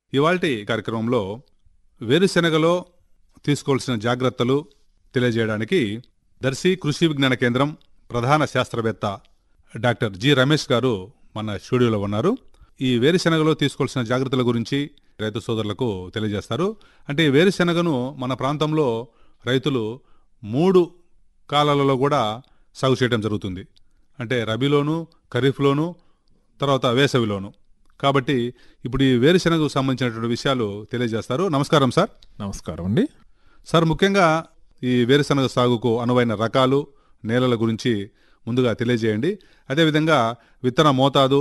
ఇవాల్టి కార్యక్రమంలో వేరుశెనగలో తీసుకోవాల్సిన జాగ్రత్తలు తెలియజేయడానికి దర్శి కృషి విజ్ఞాన కేంద్రం ప్రధాన శాస్త్రవేత్త డాక్టర్ జి రమేష్ గారు మన స్టూడియోలో ఉన్నారు ఈ వేరుశెనగలో తీసుకోవాల్సిన జాగ్రత్తల గురించి రైతు సోదరులకు తెలియజేస్తారు అంటే ఈ వేరుశెనగను మన ప్రాంతంలో రైతులు మూడు కాలాలలో కూడా సాగు చేయడం జరుగుతుంది అంటే రబీలోను ఖరీఫ్లోను తర్వాత వేసవిలోను కాబట్టి ఇప్పుడు ఈ వేరుశెనగకు సంబంధించినటువంటి విషయాలు తెలియజేస్తారు నమస్కారం సార్ నమస్కారం అండి సార్ ముఖ్యంగా ఈ వేరుశనగ సాగుకు అనువైన రకాలు నేలల గురించి ముందుగా తెలియజేయండి అదేవిధంగా విత్తన మోతాదు